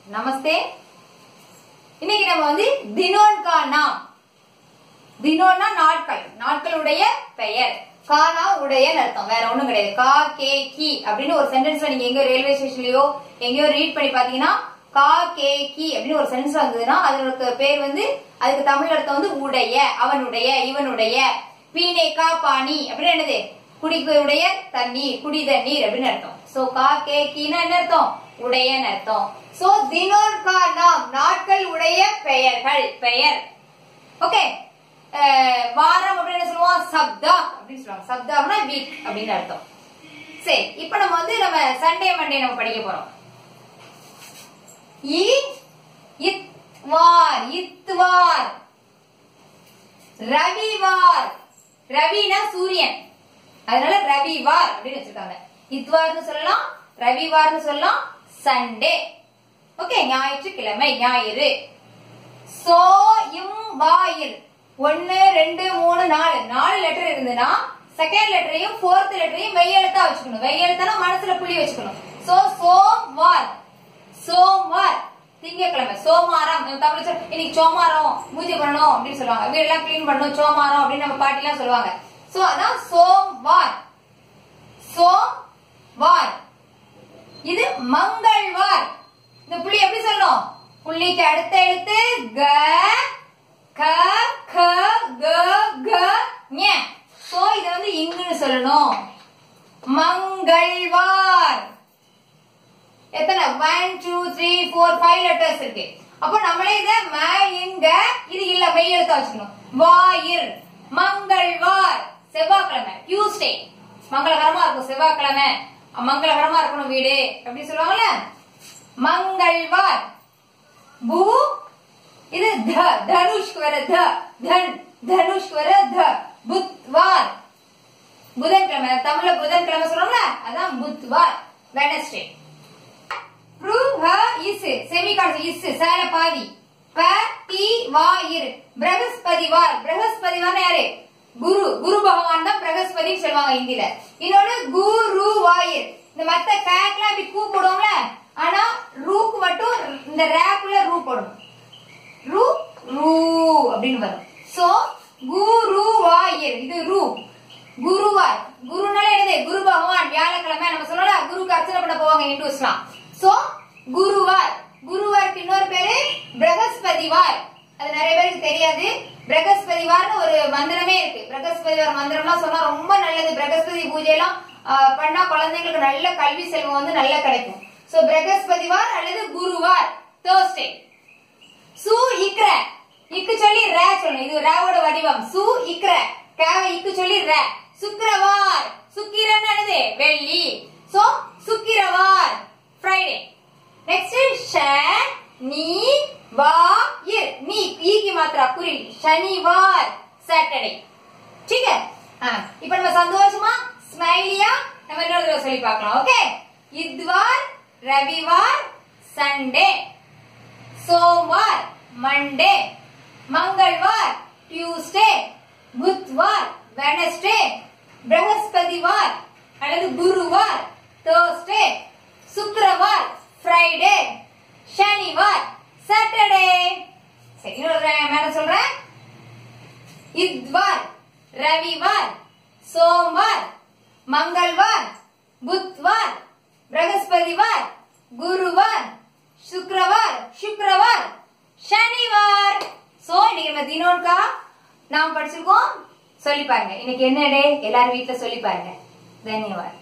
நமஸ்தே இன்னைக்கு நம்ம வந்து தினோன் கா நாம் தினோன்னா நாட்கள் நாட்களுடைய பெயர் கானா உடைய அர்த்தம் வேற ஒண்ணும் கிடையாது கா கே கி அப்படின்னு ஒரு சென்டென்ஸ்ல நீங்க எங்கயோ ரயில்வே ஸ்டேஷன்லயோ எங்கேயோ ரீட் பண்ணி பாத்தீங்கன்னா கா கே கி அப்படின்னு ஒரு சென்டென்ஸ் வந்ததுன்னா அதோட பேர் வந்து அதுக்கு தமிழ் அர்த்தம் வந்து உடைய அவனுடைய இவனுடைய பீனே கா பானி அப்படின்னு என்னது குடிக்குடைய தண்ணீர் குடி தண்ணீர் அப்படின்னு அர்த்தம் சோ கா கே கினா என்ன அர்த்தம் உடையன்னு அர்த்தம் சோ தினோன் கா நாம் நாட்கள் உடைய பெயர்கள் பெயர் ஓகே வாரம் அப்படின்னு என்ன சொல்லுவோம் சப்தா அப்படின்னு சொல்லுவாங்க சப்தாம்னா வீக் அப்படின்னு அர்த்தம் சரி இப்போ நம்ம வந்து நம்ம சண்டே மண்டே நம்ம படிக்க போறோம் இ இத்வார் இத்வார் ரவிவார் ரவினா சூரியன் அதனால ரவிவார் அப்படின்னு வச்சிருக்காங்க இத்வார்னு சொல்லலாம் ரவிவார்னு சொல்லலாம் சண்டே ஓகே ஞாயிற்றுக்கிழமை ஞாயிறு சோ இம் வாயில் ஒன்னு ரெண்டு மூணு நாலு நாலு லெட்டர் இருந்ததுன்னா செகண்ட் லெட்டரையும் ஃபோர்த் லெட்டரையும் மெய்யெழுத்தா வச்சுக்கணும் மெய்யெழுத்தானா மனசுல புள்ளி வச்சுக்கணும் சோ சோம்வார் சோம்வார் திங்கட்கிழமை சோமாரம் நம்ம தமிழ் சொல் இன்னைக்கு சோமாரம் பூஜை பண்ணணும் அப்படின்னு சொல்லுவாங்க வீடெல்லாம் கிளீன் பண்ணணும் சோமாரம் அப்படின்னு நம்ம பாட்டி எல்லாம் சொல்லுவாங்க சோ அதான் சோம்வார் சோம்வார் இது மங்கள்வார் இந்த புள்ளி எப்படி சொல்லணும் புள்ளிக்கு அடுத்த எழுத்து க க க க க ஞ சோ இத வந்து இங்குன்னு சொல்லணும் மங்கள்வார் எத்தனை one two three four five letters இருக்கு அப்போ நம்மளே இத ம இங்க இது இல்ல மெய் எழுத்தா வச்சுக்கணும் வாயிர் மங்கள்வார் செவ்வாய்க்கிழமை டியூஸ்டே மங்களகரமா இருக்கும் செவ்வாய்க்கிழமை மங்களகரமா இருக்கணும் வீடு எப்படி சொல்லுவாங்கல்ல மங்கள்வார் பூ இது த தனுஷ்க்கு வர த தன் தனுஷ்க்கு வர த புத்வார் புதன்கிழமை தமிழ்ல புதன்கிழமை சொல்றோம்ல அதான் புத்வார் வெனஸ்டே ப்ரு ஹ இஸ் செமிகான் இஸ் சேல பாதி ப டி வா இர் பிரகஸ்பதிவார் பிரகஸ்பதிவார் யாரு குரு குரு பகவான் தான் பிரகஸ்பதி சொல்லுவாங்க ஹிந்தில இன்னொன்னு குரு வாயிர் இந்த மத்த பேக்லாம் இப்படி கூ போடுவோம்ல ஆனா ரூக்கு மட்டும் இந்த ரேக்குள்ள ரூ போடணும் ரு ரூ அப்படின்னு வரும் சோ குரு வாயிர் இது ரூ குருவார் குருனாலே என்னது குரு பகவான் வியாழக்கிழமை நம்ம சொல்லலாம் குருக்கு அர்ச்சனை பண்ண போவாங்க இந்துஸ்லாம் சோ குருவார் குருவாருக்கு இன்னொரு பேரு பிரகஸ்பதிவார் அது நிறைய பேருக்கு தெரியாது பிரகஸ்பதிவார்னு ஒரு மந்திரமே இருக்கு பிரகஸ்பதிவார் மந்திரம்லாம் சொன்னா ரொம்ப நல்லது பிரகஸ்பதி பூஜை எல்லாம் ஆஹ், பண்ணா குழந்தைங்களுக்கு நல்ல கல்வி செல்வம் வந்து நல்லா கிடைக்கும் சோ பிரகஸ்பதிவார் அல்லது குருவார் தேர்ஸ்டே சு இக்ர இக்கு சொல்லி ரே சொல்லணும் இது ரேவோட வடிவம் சு இக்ர கேவ இக்கு சொல்லி ரே சுக்கிரவார் சுக்கிரன் என்னது வெள்ளி சோ சுக்கிரவார் ஃப்ரைடே நெக்ஸ்ட் ஷ நீ வா இர் நீ ஈக்கு மாத்திரா குறில் சனிவார் சாட்டர்டே ठीक है हाँ இப்ப நம்ம சந்தோஷமா ஸ்மைலியா நம்ம இன்னொரு தடவை சொல்லி பார்க்கலாம் ஓகே இத்வார் ரவிவார் சண்டே सोमवार मंडे मंगलवार ट्यूसडे बुधवार वेनसडे बृहस्पतिवार அல்லது குருவார் தேர்ஸ்டே சுக்கிரவார் ஃப்ரைடே சனிவார் சாட்டர்டே சரி இன்னொரு தடவை மேல சொல்றேன் இத்வார் ரவிவார் சோமவார் मंगलवार बुधवार बृहस्पतिवार गुरुवार शुक्रवार शुक्रवार शनिवार சோ இன்னைக்கு நம்ம தினோன்கா நாம் படிச்சிருக்கோம் சொல்லி பாருங்க இன்னைக்கு என்ன டே எல்லாரும் வீட்ல சொல்லி பாருங்க தன்யவாத்